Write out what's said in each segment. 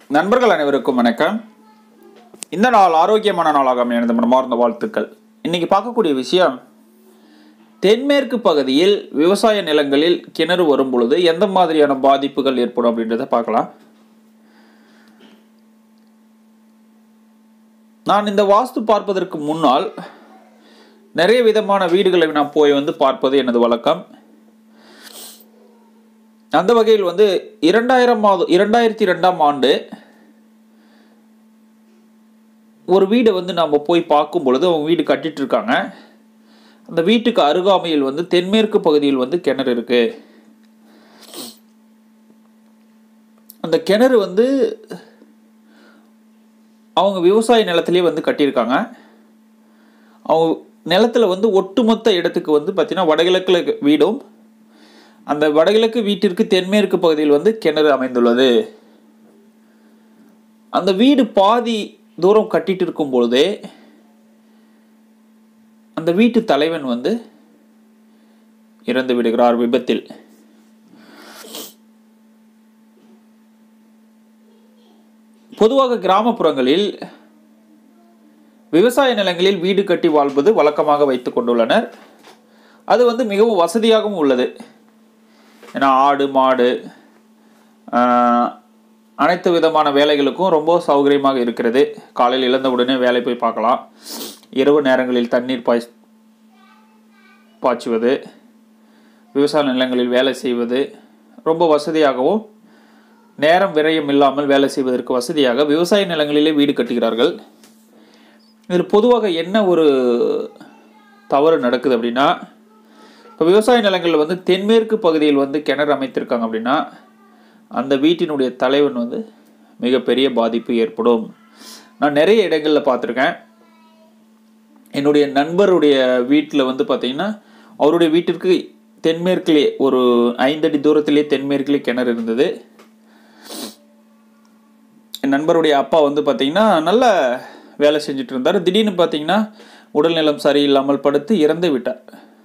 நண்பர்கள் அனைவருக்கும் வணக்கம் இந்த நாள் ஆரோக்கியமான நாளாக அமைய எனது மனமார்ந்த வாழ்த்துக்கள் இன்னைக்கு பார்க்கக்கூடிய விஷயம் தென்மேற்கு பகுதியில் விவசாய நிலங்களில் கிணறு வரும் பொழுது எந்த மாதிரியான பாதிப்புகள் ஏற்படும் அப்படின்றத பார்க்கலாம் நான் இந்த வாஸ்து பார்ப்பதற்கு முன்னால் நிறைய விதமான வீடுகளை நான் போய் வந்து பார்ப்பது எனது வழக்கம் அந்த வகையில் வந்து இரண்டாயிரம் மாதம் இரண்டாயிரத்தி ரெண்டாம் ஆண்டு ஒரு வீடை வந்து நம்ம போய் பார்க்கும் பொழுது அவங்க வீடு கட்டிட்டு இருக்காங்க அந்த வீட்டுக்கு அருகாமையில் வந்து தென்மேற்கு பகுதியில் வந்து கிணறு இருக்கு அந்த கிணறு வந்து அவங்க விவசாய நிலத்திலேயே வந்து கட்டியிருக்காங்க அவங்க நிலத்துல வந்து ஒட்டுமொத்த இடத்துக்கு வந்து பார்த்தீங்கன்னா வடகிழக்கில் வீடும் அந்த வடகிழக்கு வீட்டிற்கு தென்மேற்கு பகுதியில் வந்து கிணறு அமைந்துள்ளது அந்த வீடு பாதி தூரம் கட்டிட்டு இருக்கும் பொழுதே அந்த வீட்டு தலைவன் வந்து இறந்து விடுகிறார் விபத்தில் பொதுவாக கிராமப்புறங்களில் விவசாய நிலங்களில் வீடு கட்டி வாழ்வது வழக்கமாக வைத்துக் கொண்டுள்ளனர் அது வந்து மிகவும் வசதியாகவும் உள்ளது ஏன்னா ஆடு மாடு ஆஹ், அனைத்து விதமான வேலைகளுக்கும் ரொம்ப சௌகரியமாக இருக்கிறது காலையில் எழுந்தவுடனே வேலை போய் பார்க்கலாம் இரவு நேரங்களில் தண்ணீர் பாய் பாய்ச்சுவது விவசாய நிலங்களில் வேலை செய்வது ரொம்ப வசதியாகவும் நேரம் விரயம் இல்லாமல் வேலை செய்வதற்கு வசதியாக விவசாய நிலங்களிலே வீடு கட்டுகிறார்கள் இதில் பொதுவாக என்ன ஒரு தவறு நடக்குது அப்படின்னா இப்போ விவசாய நிலங்களில் வந்து தென்மேற்கு பகுதியில் வந்து கிணறு அமைத்திருக்காங்க அப்படின்னா அந்த வீட்டினுடைய தலைவன் வந்து மிகப்பெரிய பாதிப்பு ஏற்படும் நான் நிறைய இடங்களில் பார்த்துருக்கேன் என்னுடைய நண்பருடைய வீட்டில் வந்து பார்த்தீங்கன்னா அவருடைய வீட்டிற்கு தென்மேற்கிலே ஒரு ஐந்தடி தூரத்திலே தென்மேற்கிலே கிணறு இருந்தது என் நண்பருடைய அப்பா வந்து பார்த்தீங்கன்னா நல்ல வேலை செஞ்சுட்டு இருந்தார் திடீர்னு பார்த்தீங்கன்னா உடல்நலம் சரியில்லாமல் படுத்து இறந்து விட்டார்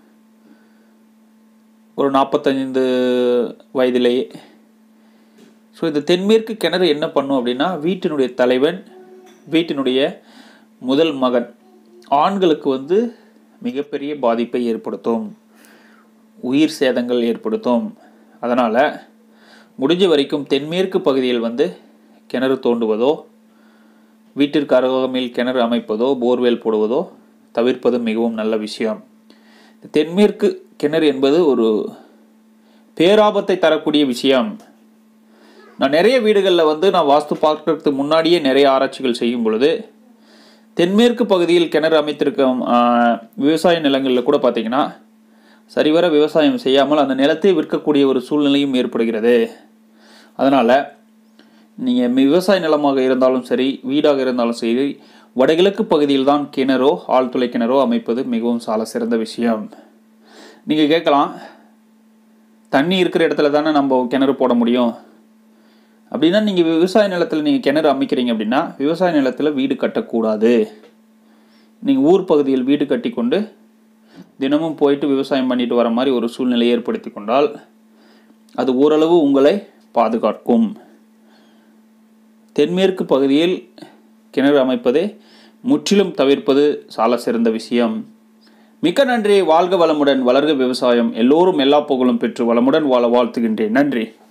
ஒரு நாற்பத்தைந்து வயதிலேயே ஸோ இந்த தென்மேற்கு கிணறு என்ன பண்ணும் அப்படின்னா வீட்டினுடைய தலைவன் வீட்டினுடைய முதல் மகன் ஆண்களுக்கு வந்து மிகப்பெரிய பாதிப்பை ஏற்படுத்தும் உயிர் சேதங்கள் ஏற்படுத்தும் அதனால் முடிஞ்ச வரைக்கும் தென்மேற்கு பகுதியில் வந்து கிணறு தோண்டுவதோ வீட்டிற்கு அருகாமையில் கிணறு அமைப்பதோ போர்வெல் போடுவதோ தவிர்ப்பது மிகவும் நல்ல விஷயம் இந்த தென்மேற்கு கிணறு என்பது ஒரு பேராபத்தை தரக்கூடிய விஷயம் நான் நிறைய வீடுகளில் வந்து நான் வாஸ்து பார்க்கறதுக்கு முன்னாடியே நிறைய ஆராய்ச்சிகள் செய்யும் பொழுது தென்மேற்கு பகுதியில் கிணறு அமைத்திருக்கும் ஆஹ், விவசாய நிலங்களில் கூட பார்த்தீங்கன்னா சரிவர விவசாயம் செய்யாமல் அந்த நிலத்தை விற்கக்கூடிய ஒரு சூழ்நிலையும் ஏற்படுகிறது அதனால் நீங்கள் விவசாய நிலமாக இருந்தாலும் சரி வீடாக இருந்தாலும் சரி வடகிழக்கு பகுதியில் தான் கிணறோ ஆழ்துளை கிணறோ அமைப்பது மிகவும் சால சிறந்த விஷயம் நீங்கள் கேட்கலாம் தண்ணி இருக்கிற இடத்துல தானே நம்ம கிணறு போட முடியும் அப்படின்னா நீங்கள் விவசாய நிலத்தில் நீங்கள் கிணறு அமைக்கிறீங்க அப்படின்னா விவசாய நிலத்தில் வீடு கட்டக்கூடாது நீங்கள் ஊர் பகுதியில் வீடு கட்டி கொண்டு தினமும் போயிட்டு விவசாயம் பண்ணிட்டு வர மாதிரி ஒரு சூழ்நிலையை ஏற்படுத்தி கொண்டால் அது ஓரளவு உங்களை பாதுகாக்கும் தென்மேற்கு பகுதியில் கிணறு அமைப்பதை முற்றிலும் தவிர்ப்பது சால சிறந்த விஷயம் மிக்க நன்றி வாழ்க வளமுடன் வளர்க விவசாயம் எல்லோரும் எல்லா புகழும் பெற்று வளமுடன் வாழ வாழ்த்துகின்றேன் நன்றி